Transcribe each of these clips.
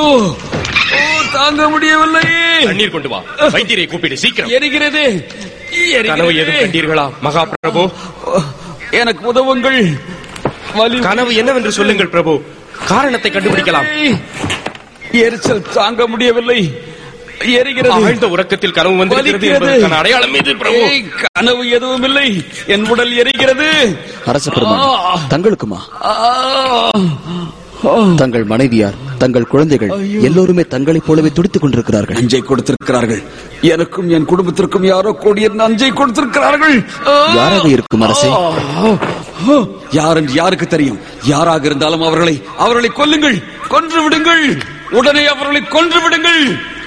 ஓ தாங்க முடியவில்லை தண்ணீர் கொண்டு வா வைத்தியரை கூப்பிடு சீக்கிரம் எரிகிறது கனவு எதுவும் எரிகிறது கண்டீர்களா மகா பிரபு எனக்கு உதவுங்கள் வலி கனவு என்னவென்று சொல்லுங்கள் பிரபு காரணத்தை கண்டுபிடிக்கலாம் எரிச்சல் தாங்க முடியவில்லை எரிகிறது ஆழ்ந்த உறக்கத்தில் கனவு வந்திருக்கிறது வலிக்கிறது. என்பதற்கான அடையாளம் இது பிரபு ஏய், கனவு எதுவும் இல்லை என் உடல் எரிகிறது அரச பெருமான் தங்களுக்குமா ஆ, ஆ. தங்கள் மனைவியார் தங்கள் குழந்தைகள் எல்லோருமே தங்களைப் போலவே துடித்துக் கொண்டிருக்கிறார்கள் நஞ்சை கொடுத்திருக்கிறார்கள் எனக்கும் என் குடும்பத்திற்கும் யாரோ கூடிய நஞ்சை கொடுத்திருக்கிறார்கள் ஆ! யாராக இருக்கும் அரசே யார் என்று யாருக்கு தெரியும் யாராக இருந்தாலும் அவர்களை அவர்களை கொல்லுங்கள் கொன்று விடுங்கள் உடனே அவர்களை கொன்று விடுங்கள்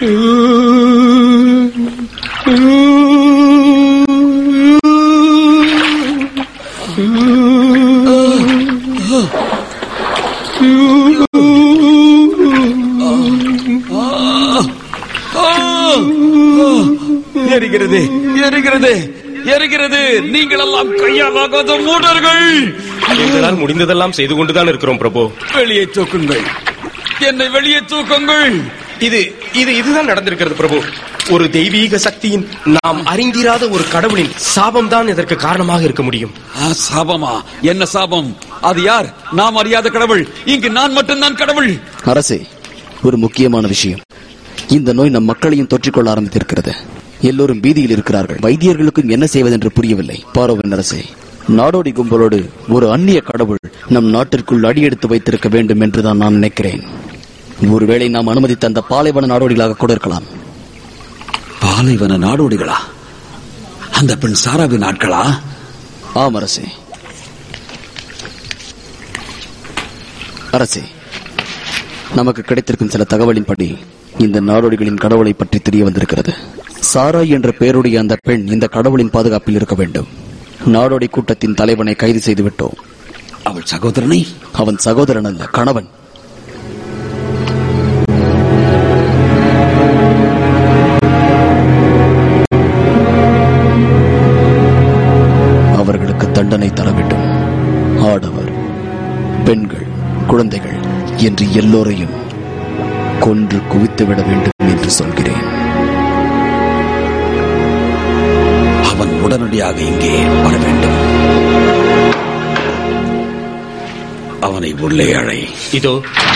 எரிகிறது எரிகிறது எரிகிறது நீங்கள் எல்லாம் கையாலாகாத மூடர்கள் எங்களால் முடிந்ததெல்லாம் செய்து கொண்டுதான் இருக்கிறோம் பிரபு வெளியே தூக்குங்கள் என்னை வெளியே தூக்குங்கள் இது இது இதுதான் நடந்திருக்கிறது பிரபு ஒரு தெய்வீக சக்தியின் நாம் அறிந்திராத ஒரு கடவுளின் சாபம் தான் இதற்கு காரணமாக இருக்க முடியும் ஆ, சாபமா என்ன சாபம் அது யார் நாம் அறியாத கடவுள் இங்கு நான் மட்டும்தான் கடவுள் அரசே ஒரு முக்கியமான விஷயம் இந்த நோய் நம் மக்களையும் தொற்றிக்கொள்ள ஆரம்பித்திருக்கிறது எல்லோரும் பீதியில் இருக்கிறார்கள் வைத்தியர்களுக்கும் என்ன செய்வதென்று புரியவில்லை பாரோவன் அரசே நாடோடி கும்பலோடு ஒரு அந்நிய கடவுள் நம் நாட்டிற்குள் அடியெடுத்து வைத்திருக்க வேண்டும் என்றுதான் நான் நினைக்கிறேன் ஒருவேளை நாம் அனுமதித்த அந்த பாலைவன நாடோடிகளாக கூட இருக்கலாம் பாலைவன நாடோடிகளா அந்த பெண் சாராவின் ஆட்களா ஆம் அரசே அரசே நமக்கு கிடைத்திருக்கும் சில தகவலின்படி இந்த நாடோடிகளின் கடவுளை பற்றி தெரிய வந்திருக்கிறது சாராய் என்ற பெயருடைய அந்த பெண் இந்த கடவுளின் பாதுகாப்பில் இருக்க வேண்டும் நாடோடி கூட்டத்தின் தலைவனை கைது செய்து விட்டோம் அவள் சகோதரனை அவன் சகோதரன் அல்ல கணவன் அவர்களுக்கு தண்டனை தர வேண்டும் ஆடவர் பெண்கள் குழந்தைகள் என்று எல்லோரையும் கொன்று குவித்துவிட வேண்டும் என்று சொல்கிறேன் அவன் உடனடியாக இங்கே வர வேண்டும் அவனை உள்ளே அழை இதோ